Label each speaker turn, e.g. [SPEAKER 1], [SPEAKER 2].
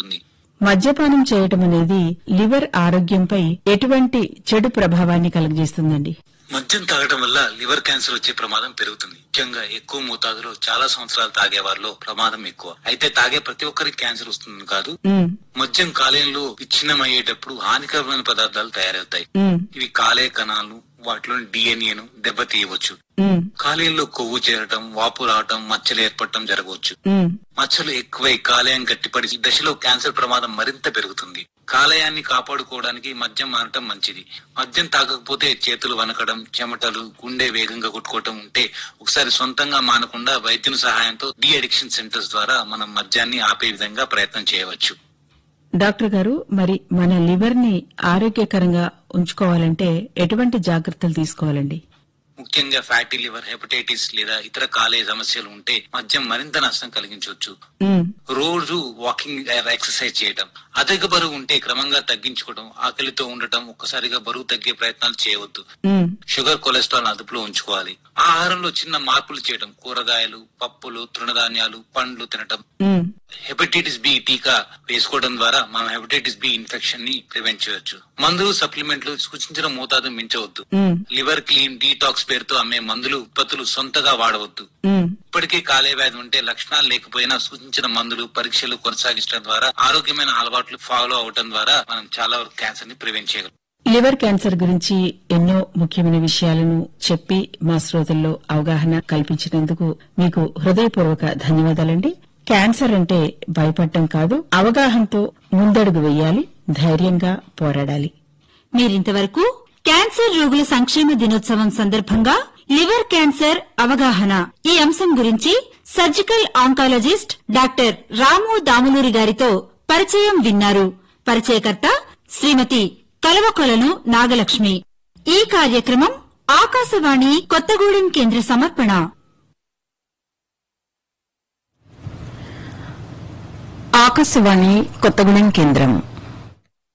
[SPEAKER 1] ఉంటుంది
[SPEAKER 2] మద్యపానం చేయటం అనేది లివర్ ఆరోగ్యంపై ఎటువంటి చెడు ప్రభావాన్ని కలుగజేస్తుందండి
[SPEAKER 1] మద్యం తాగడం వల్ల లివర్ క్యాన్సర్ వచ్చే ప్రమాదం పెరుగుతుంది ముఖ్యంగా ఎక్కువ మోతాదులో చాలా సంవత్సరాలు తాగే వారిలో ప్రమాదం ఎక్కువ అయితే తాగే ప్రతి ఒక్కరికి క్యాన్సర్ వస్తుంది కాదు
[SPEAKER 2] ఉమ్,
[SPEAKER 1] మద్యం కాలేయంలో విచ్ఛిన్నమయ్యేటప్పుడు హానికరమైన పదార్థాలు తయారవుతాయి
[SPEAKER 2] ఉమ్,
[SPEAKER 1] ఇవి కాలేయ కణాలు వాటిలోని డిఎన్ఏను దెబ్బతీయవచ్చు
[SPEAKER 2] ఉమ్,
[SPEAKER 1] కాలేయంలో కొవ్వు చేరటం వాపు రావటం మచ్చలు ఏర్పడటం జరగవచ్చు
[SPEAKER 2] ఉమ్,
[SPEAKER 1] మచ్చలు ఎక్కువై కాలేయం గట్టిపడి ఈ దశలో క్యాన్సర్ ప్రమాదం మరింత పెరుగుతుంది కాలేయాన్ని కాపాడుకోవడానికి మద్యం మానటం మంచిది మద్యం తాగకపోతే చేతులు వనకడం చెమటలు గుండె వేగంగా కొట్టుకోవటం ఉంటే ఒకసారి సొంతంగా మానకుండా వైద్యుని సహాయంతో డి అడిక్షన్ సెంటర్స్ ద్వారా మనం మద్యాన్ని ఆపే విధంగా ప్రయత్నం చేయవచ్చు
[SPEAKER 2] డాక్టర్ గారు మరి మన లివర్ ని ఆరోగ్యకరంగా ఉంచుకోవాలంటే ఎటువంటి జాగ్రత్తలు తీసుకోవాలండి
[SPEAKER 1] ముఖ్యంగా ఫ్యాటీ లివర్ హెపటైటిస్ లేదా ఇతర కాలేయ సమస్యలు ఉంటే మద్యం మరింత నష్టం కలిగించవచ్చు
[SPEAKER 2] ఉమ్,
[SPEAKER 1] రోజు వాకింగ్ ఎక్సర్సైజ్ చేయటం అధిక బరువు ఉంటే క్రమంగా తగ్గించుకోవడం ఆకలితో ఉండటం ఒక్కసారిగా బరువు తగ్గే ప్రయత్నాలు చేయవద్దు
[SPEAKER 2] ఉమ్,
[SPEAKER 1] షుగర్ కొలెస్ట్రాల్ అదుపులో ఉంచుకోవాలి ఆహారంలో చిన్న మార్పులు చేయడం కూరగాయలు పప్పులు తృణధాన్యాలు పండ్లు తినటం
[SPEAKER 2] ఉమ్,
[SPEAKER 1] హెపటైటిస్ బి టీకా వేసుకోవడం ద్వారా మనం హెపటైటిస్ బి ఇన్ఫెక్షన్ ని ప్రివెంట్ చేయవచ్చు మందులు సప్లిమెంట్లు సూచించిన మోతాదు మించవద్దు
[SPEAKER 2] ఉమ్,
[SPEAKER 1] లివర్ క్లీన్ డీటాక్స్ పేరుతో అమ్మే మందులు ఉత్పత్తులు సొంతగా వాడవద్దు
[SPEAKER 2] ఉమ్.
[SPEAKER 1] ఇప్పటికే కాలేయ వ్యాధి ఉంటే లక్షణాలు లేకపోయినా సూచించిన మందులు పరీక్షలు కొనసాగించడం ద్వారా ఆరోగ్యమైన అలవాట్లు ఫాలో అవటం ద్వారా మనం చాలా వరకు క్యాన్సర్ ని ప్రివెంట్ చేయగలం
[SPEAKER 2] లివర్ క్యాన్సర్ గురించి ఎన్నో ముఖ్యమైన విషయాలను చెప్పి మా శ్రోతల్లో అవగాహన కల్పించినందుకు మీకు హృదయపూర్వక ధన్యవాదాలండి క్యాన్సర్ అంటే భయపడటం కాదు అవగాహనతో ముందడుగు వేయాలి ధైర్యంగా పోరాడాలి
[SPEAKER 3] మీరింతవరకు క్యాన్సర్ రోగుల సంక్షేమ దినోత్సవం సందర్భంగా లివర్ క్యాన్సర్ అవగాహన ఈ అంశం గురించి surgical oncologist doctor Ramu Damuluri గారితో పరిచయం విన్నారు పరిచయకర్త శ్రీమతి కలవకొలను నాగలక్ష్మి ఈ కార్యక్రమం ఆకాశవాణి కొత్తగూడెం కేంద్ర సమర్పణ
[SPEAKER 2] ఆకాశవాణి కొత్తగూడెం కేంద్రం